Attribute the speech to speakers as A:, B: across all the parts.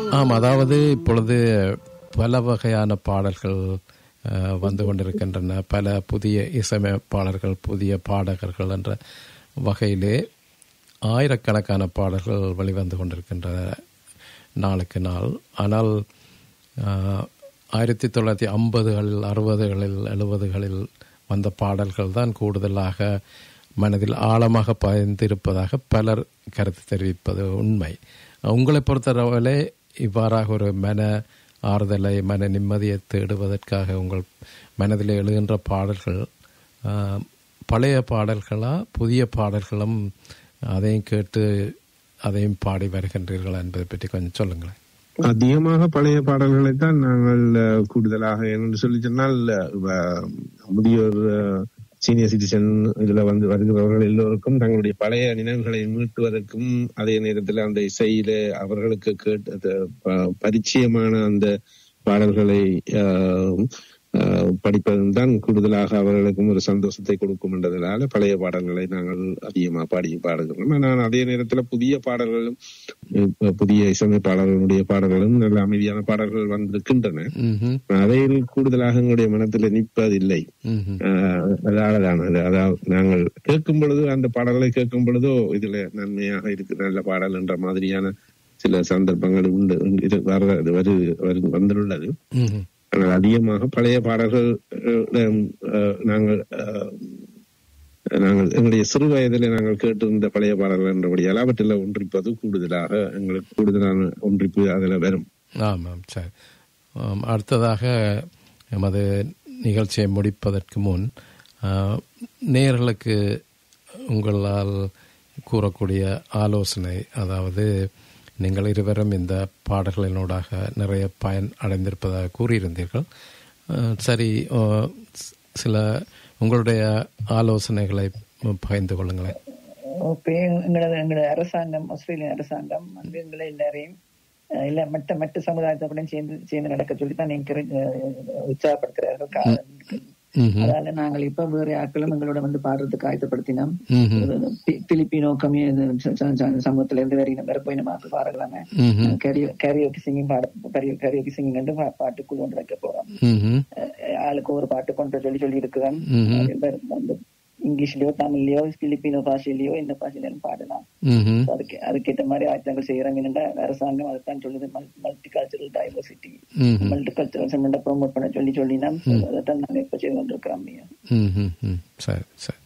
A: ஆம் அதாவது இப்பொழுது பல வகையான பாடல்கள் அஹ், வந்து கொண்டிருக்கின்றன பல புதிய இசையமைப்பாளர்கள் புதிய பாடகர்கள் என்ற வகையிலே ஆயிரக்கணக்கான பாடல்கள் வெளிவந்து கொண்டிருக்கின்றன நாளுக்கு நாள் ஆனால் அஹ், ஆயிரத்தி தொள்ளாயிரத்தி ஐம்பதுகளில் அறுபதுகளில் எழுபதுகளில் வந்த பாடல்கள் தான் கூடுதலாக மனதில் ஆழமாக பதிந்திருப்பதாக பலர் கருத்து தெரிவிப்பது உண்மை உங்களை பொறுத்தளவிலே இவ்வாறாக ஒரு மன ஆறுதலை மன நிம்மதியை தேடுவதற்காக உங்கள் மனதில் எழுகின்ற பாடல்கள் ஆஹ், பழைய பாடல்களா புதிய பாடல்களும் அதையும் கேட்டு அதையும் பாடி வருகின்றீர்களா என்பதை பற்றி கொஞ்சம் சொல்லுங்களேன்
B: அதிகமாக பழைய பாடல்களை தான் நாங்கள் அஹ், கூடுதலாக என்று சொல்லி சொன்னால் அஹ், முதியோர் சீனியர் சிட்டிசன் இதுல வந்து வருகிறவர்கள் எல்லோருக்கும் தங்களுடைய பழைய நினைவுகளை மீட்டுவதற்கும் அதே நேரத்தில் அந்த இசையில அவர்களுக்கு கேட்டு அது, ப- பரிச்சயமான அந்த பாடல்களை அஹ், அஹ், படிப்பதும் தான் கூடுதலாக அவர்களுக்கும் ஒரு சந்தோஷத்தை கொடுக்கும் என்றதுனால பழைய பாடல்களை நாங்கள் அதிகமாக பாடி பாடுகிறோம் ஆனால் அதே நேரத்தில் புதிய பாடல்களும் இப்ப புதிய இசையமைப்பாளர்களுடைய பாடல்களும் நல்ல அமைதியான பாடல்கள் வந்திருக்கின்றன
A: ம்ஹும்,
B: அதையில் கூடுதலாக எங்களுடைய மனத்தில் நிற்பதில்லை
A: ம்ஹும்,
B: ஆஹ் அதாலதான் அது அதாவது நாங்கள் கேட்கும் பொழுது அந்த பாடல்களை கேட்கும் பொழுதோ இதுல நன்மையாக இருக்கு நல்ல பாடல் என்ற மாதிரியான சில சந்தர்ப்பங்கள் உண்டு இது வர அது வரு வரு- வந்துள்ளது
A: ம்ஹும்.
B: ஆனால் அதிகமாக பழைய பாடல்கள் அஹ், அஹ், நாங்கள் அஹ், நாங்கள் எங்களுடைய சிறு வயதிலே நாங்கள் கேட்டிருந்த பழைய பாடல்கள் என்றபடியால் அவற்றில் ஒன்றிப்பது கூடுதலாக எங்களுக்கு கூடுதலான ஒன்றிப்பு அதில் வரும்
A: ஆமாம் சரி ஆம், அடுத்ததாக எமது நிகழ்ச்சியை முடிப்பதற்கு முன் ஆ, நேயர்களுக்கு உங்களால் கூறக்கூடிய ஆலோசனை அதாவது நீங்கள் இருவரும் இந்த பாடல்களினூடாக நிறைய பயன் அடைந்திருப்பதாக கூறியிருந்தீர்கள் ஆ, சரி ஆ, ஸ்- சில உங்களுடைய ஆலோசனைகளை பகிர்ந்து கொள்ளுங்களேன்
C: இப்போ எங்களது எங்களோட அரசாங்கம் ஆஸ்திரேலிய அரசாங்கம் வந்து எங்களை எல்லாரையும் அஹ், இல்ல மற்ற மற்ற சமுதாயத்துடன் சேர்ந்து சேர்ந்து நடக்க சொல்லி தான் encourage, அஹ், உற்சாகப்படுத்துறார்கள் கா-
A: ம்ஹும்.
C: அதனால நாங்கள் இப்ப வேற ஆட்களும் எங்களோட வந்து பாடுறதுக்கு ஆயத்தப்படுத்தினோம்
A: ம்ஹும்.
C: பி- பிலிப்பினோ கம்மி ச- ச- ச- சமூகத்துல இருந்து வேற வேற போய் நம்ம பாடலாமே
A: ம்ஹும்.
C: கரியோக்கி சிங்கிங் பாட கரியோக்கி சிங்கிங் வந்து பா- பாட்டுக்குழு ஒன்று வைக்க போறோம்
A: ம்ஹும்.
C: அஹ், ஆளுக்கு ஒரு பாட்டு கொண்டு சொல்லி சொல்லி இருக்கிறோம்
A: ம்ஹும்.
C: வந்து இங்கிலீஷ்லயோ தமிழ்லயோ பிலிப்பினோ பாஷையிலயோ எந்த பாஷையிலும் பாடலாம்
A: ம்ஹும்.
C: அதுக்கு அதுக்கேற்ற மாதிரி ஆயத்தங்கள் செய்யறாங்க என்னடா அரசாங்கம் அதைத்தான் சொல்லுது மல்டி கல்ச்சரல் டைவர்சிட்டி
A: ம்ஹும்.
C: மல்டி கல்ச்சரல் சென்டர் ப்ரோமோட் பண்ண சொல்லி சொல்லினா அதைத்தான் நாங்க இப்ப செய்து கொண்டிருக்கிறோம் ஐயா.
A: ம், ம், ம். சரி சரி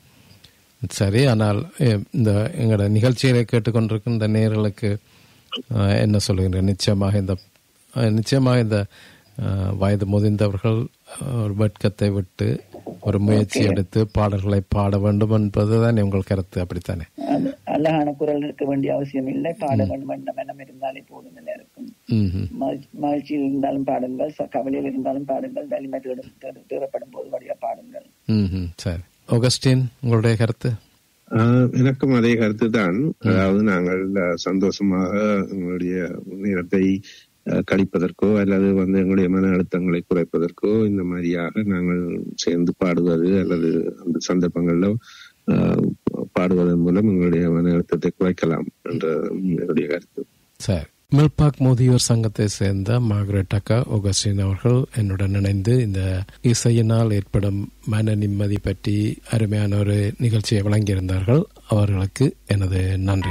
A: சரி ஆனால் எ, இந்த எங்களோட நிகழ்ச்சியை கேட்டுக்கொண்டிருக்கும் இந்த நேர்களுக்கு அஹ், என்ன சொல்லுகின்ற நிச்சயமாக இந்த அஹ், நிச்சயமாக இந்த அஹ், வயது முதிர்ந்தவர்கள் அஹ், ஒரு வெட்கத்தை விட்டு ஒரு முயற்சி எடுத்து பாடல்களை பாட வேண்டும் என்பதுதான் உங்கள் கருத்து அப்படித்தானே
C: அது அழகான குரல் இருக்க வேண்டிய அவசியம் இல்லை பாட வேண்டும் என்ற மனம் இருந்தாலே போதும் நல்லா இருக்கும்
A: ம் ம்.
C: மகிழ்- மகிழ்ச்சியில் இருந்தாலும் பாடுங்கள் ச- கவலையில் இருந்தாலும் பாடுங்கள் வலிமை தேடும் தேடு- தேடப்படும் போது வழியா பாடுங்கள்
A: ம் ம். சரி ஆகஸ்டின் உங்களுடைய கருத்து
B: ஆஹ் எனக்கும் அதே கருத்து தான் அதாவது நாங்கள் அஹ், சந்தோஷமாக எங்களுடைய நேரத்தை அஹ், கழிப்பதற்கோ அல்லது வந்து எங்களுடைய மன அழுத்தங்களை குறைப்பதற்கோ இந்த மாதிரியாக நாங்கள் சேர்ந்து பாடுவது அல்லது அந்த சந்தர்ப்பங்கள்ல ஆஹ், பாடுவதன் மூலம் எங்களுடைய மன அழுத்தத்தை குறைக்கலாம் என்ற என்னுடைய கருத்து
A: சரி மில்பாக் முதியோர் சங்கத்தை சேர்ந்த மார்கரெட் அக்கா ஒகஸ்டின் அவர்கள் என்னுடன் இணைந்து இந்த இசையினால் ஏற்படும் மன நிம்மதி பற்றி அருமையான ஒரு நிகழ்ச்சியை வழங்கியிருந்தார்கள் அவர்களுக்கு எனது நன்றி